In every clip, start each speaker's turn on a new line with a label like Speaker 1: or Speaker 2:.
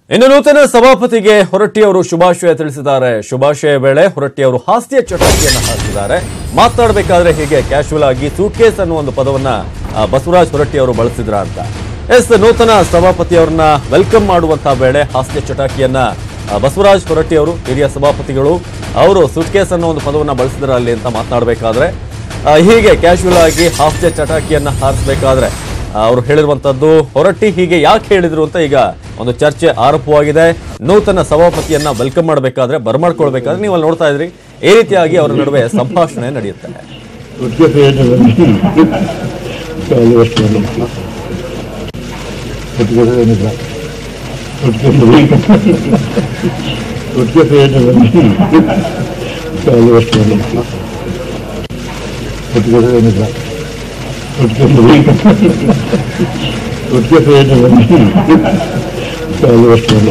Speaker 1: ಇನ್ನು ನೂತನ ಸಭಾಪತಿಗೆ ಹೊರಟ್ಟಿ ಅವರು ಶುಭಾಶಯ ತಿಳಿಸಿದ್ದಾರೆ ಶುಭಾಶಯ ವೇಳೆ ಹೊರಟ್ಟಿ ಅವರು ಹಾಸ್ಯ ಚಟಕಿಯನ್ನು ಹಾಕಿದ್ದಾರೆ ಮಾತನಾಡಬೇಕಾದ್ರೆ ಹೀಗೆ ಕ್ಯಾಶುವಲ್ ಆಗಿ ಸೂಟ್ಕೇಸ್ ಅನ್ನೋ ಒಂದು ಪದವನ್ನ ಆ, ಬಸವರಾಜ್ ಹೊರಟ್ಟಿ ಅವರು ಬಳಸಿದ್ರ ಅಂತ ಎಸ್ ನೂತನ ಸಭಾಪತಿ ಅವರನ್ನ ವೆಲ್ಕಮ್ ಮಾಡುವಂತಹ ವೇಳೆ ಹಾಸ್ಯ ಚಟಾಕಿಯನ್ನ ಆ, ಬಸವರಾಜ್ ಹೊರಟ್ಟಿ ಅವರು ಹಿರಿಯ ಸಭಾಪತಿಗಳು ಅವರು ಸೂಟ್ಕೇಸ್ ಅನ್ನೋ ಒಂದು ಪದವನ್ನ ಬಳಸಿದ್ರ ಅಲ್ಲಿ ಅಂತ ಮಾತನಾಡಬೇಕಾದ್ರೆ ಆ, ಹೀಗೆ ಕ್ಯಾಶುವಲ್ ಆಗಿ ಹಾಸ್ಯ ಚಟಾಕಿಯನ್ನ ಹಾರಿಸಬೇಕಾದ್ರೆ ಅವರು ಹೇಳಿರುವಂತದ್ದು ಹೊರಟ್ಟಿ ಹೀಗೆ ಯಾಕೆ ಹೇಳಿದ್ರು ಅಂತ ಈಗ ಒಂದು ಚರ್ಚೆ ಆರಂಭವಾಗಿದೆ ನೂತನ ಸಭಾಪತಿಯನ್ನ ವೆಲ್ಕಮ್ ಮಾಡಬೇಕಾದ್ರೆ ಬರಮಾಡ್ಕೊಳ್ಬೇಕಾದ್ರೆ ನೀವು ಅಲ್ಲಿ ನೋಡ್ತಾ ಇದ್ರಿ ಈ ರೀತಿಯಾಗಿ ಅವರ ನಡುವೆ ಸಂಭಾಷಣೆ ನಡೆಯುತ್ತೆ
Speaker 2: ಒಟ್ಟಿಗೆ ಪ್ರಯೋಜನವನ್ನು ಕಾಲು ವರ್ಷದಲ್ಲಿ ಒಟ್ಟಿಗೆ ಪ್ರಯೋಜನ ಒಟ್ಟಿಗೆ ಒಟ್ಟಿಗೆ ಪ್ರಯೋಜನವನ್ನು ಕಾಲು ವರ್ಷದಲ್ಲಿ ಒಟ್ಟಿಗೆ ಪ್ರಯೋಜನ ಒಟ್ಟಿಗೆ ಒಟ್ಟಿಗೆ ಪ್ರಯೋಜನವನ್ನು ಕಾಲು ವರ್ಷದಲ್ಲಿ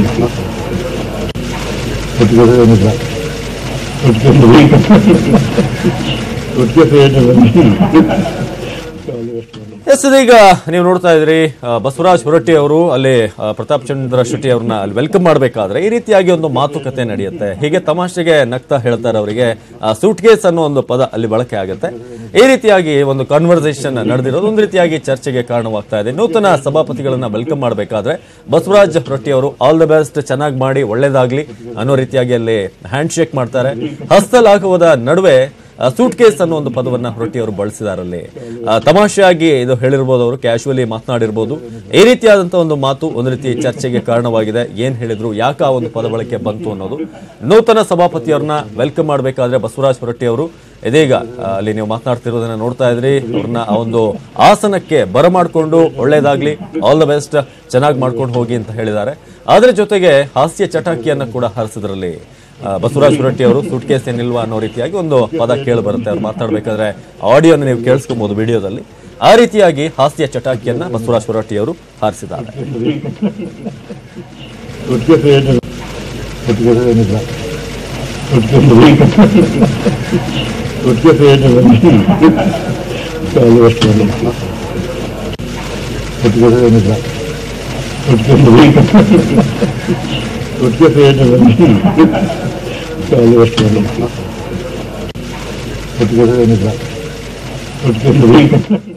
Speaker 2: ಒಟ್ಟಿಗೆ ಪ್ರಯೋಜನ ಒಟ್ಟಿಗೆ ಒಟ್ಟಿಗೆ ಪ್ರಯೋಜನವನ್ನು ಕಾಲು ವರ್ಷದಲ್ಲಿ
Speaker 1: ಎಸ್ ಇದೀಗ ನೀವು ನೋಡ್ತಾ ಇದ್ರಿ ಆ, ಬಸವರಾಜ್ ಹೊರಟ್ಟಿ ಅವರು ಅಲ್ಲಿ ಆ, ಪ್ರತಾಪ್ ಚಂದ್ರ ಶೆಟ್ಟಿ ಅವ್ರನ್ನ ಅಲ್ಲಿ ವೆಲ್ಕಮ್ ಮಾಡಬೇಕಾದ್ರೆ ಈ ರೀತಿಯಾಗಿ ಒಂದು ಮಾತುಕತೆ ನಡೆಯುತ್ತೆ ಹೀಗೆ ತಮಾಷೆಗೆ ನಗ್ತಾ ಹೇಳ್ತಾರೆ ಅವರಿಗೆ ಸೂಟ್ ಕೇಸ್ ಅನ್ನೋ ಒಂದು ಪದ ಅಲ್ಲಿ ಬಳಕೆ ಆಗುತ್ತೆ ಈ ರೀತಿಯಾಗಿ ಒಂದು ಕನ್ವರ್ಸೇಷನ್ ನಡೆದಿರೋದು ಒಂದು ರೀತಿಯಾಗಿ ಚರ್ಚೆಗೆ ಕಾರಣವಾಗ್ತಾ ಇದೆ ನೂತನ ಸಭಾಪತಿಗಳನ್ನ ವೆಲ್ಕಮ್ ಮಾಡಬೇಕಾದ್ರೆ ಬಸವರಾಜ್ ಹೊರಟ್ಟಿ ಅವರು ಆಲ್ ದ ಬೆಸ್ಟ್ ಚೆನ್ನಾಗಿ ಮಾಡಿ ಒಳ್ಳೇದಾಗ್ಲಿ ಅನ್ನೋ ರೀತಿಯಾಗಿ ಅಲ್ಲಿ ಹ್ಯಾಂಡ್ ಶೇಕ್ ಮಾಡ್ತಾರೆ ಹಸ್ತಲಾಘವದ ನಡುವೆ ಸೂಟ್ ಕೇಸ್ ಅನ್ನೋ ಒಂದು ಪದವನ್ನ ಹೊರಟ್ಟಿ ಅವರು ಬಳಸಿದಾರಲ್ಲಿ ಆ, ತಮಾಷೆಯಾಗಿ ಇದು ಹೇಳಿರ್ಬೋದು ಅವರು ಕ್ಯಾಶುವಲಿ ಮಾತನಾಡಿರ್ಬೋದು ಈ ರೀತಿಯಾದಂತ ಒಂದು ಮಾತು ಒಂದು ರೀತಿ ಚರ್ಚೆಗೆ ಕಾರಣವಾಗಿದೆ ಏನ್ ಹೇಳಿದ್ರು ಯಾಕೆ ಆ ಒಂದು ಪದ ಬಳಕೆ ಬಂತು ಅನ್ನೋದು ನೂತನ ಸಭಾಪತಿಯವ್ರನ್ನ ವೆಲ್ಕಮ್ ಮಾಡಬೇಕಾದ್ರೆ ಬಸವರಾಜ್ ಹೊರಟ್ಟಿ ಅವರು ಇದೀಗ ಆ, ಅಲ್ಲಿ ನೀವು ಮಾತನಾಡ್ತಿರೋದನ್ನ ನೋಡ್ತಾ ಇದ್ರಿ ಅವ್ರನ್ನ ಆ ಒಂದು ಆಸನಕ್ಕೆ ಬರಮಾಡ್ಕೊಂಡು ಒಳ್ಳೇದಾಗ್ಲಿ ಆಲ್ ದ ಬೆಸ್ಟ್ ಚೆನ್ನಾಗಿ ಮಾಡ್ಕೊಂಡು ಹೋಗಿ ಅಂತ ಹೇಳಿದ್ದಾರೆ ಅದರ ಜೊತೆಗೆ ಹಾಸ್ಯ ಚಟಾಕಿಯನ್ನ ಕೂಡ ಹರಿಸಿದ್ರಲ್ಲಿ ಆ, ಬಸವರಾಜ್ ಹೊರಟ್ಟಿ ಅವರು ಸೂಟ್ ಕೇಸ್ ಏನಿಲ್ವಾ ಅನ್ನೋ ರೀತಿಯಾಗಿ ಒಂದು ಪದ ಕೇಳಿ ಬರುತ್ತೆ ಅವ್ರು ಮಾತಾಡ್ಬೇಕಾದ್ರೆ ಆಡಿಯೋನ ನೀವು ಕೇಳಿಸ್ಕೊಬಹುದು ವಿಡಿಯೋದಲ್ಲಿ ಆ ರೀತಿಯಾಗಿ ಹಾಸ್ಯ ಚಟಾಕಿಯನ್ನ ಬಸವರಾಜ್ ಹೊರಟ್ಟಿ ಅವರು ಹಾರಿಸಿದ್ದಾರೆ
Speaker 2: ಒಟ್ಟಿಗೆ ಪ್ರಯೋಜನ ಒಟ್ಟಿಗೆ ಪ್ರಯೋಜನ ಒಟ್ಟಿಗೆ ಒಟ್ಟಿಗೆ ಪ್ರಯೋಜನವನ್ನು ಕಾಲು ವರ್ಷದಲ್ಲಿ ಒಟ್ಟಿಗೆ ಪ್ರಯೋಜನ ಒಟ್ಟಿಗೆ ಒಟ್ಟಿಗೆ ಪ್ರಯೋಜನವನ್ನು ಕಾಲು ವರ್ಷದಲ್ಲಿ ಒಟ್ಟಿಗೆ ಪ್ರಯೋಜನ ಒಟ್ಟಿಗೆ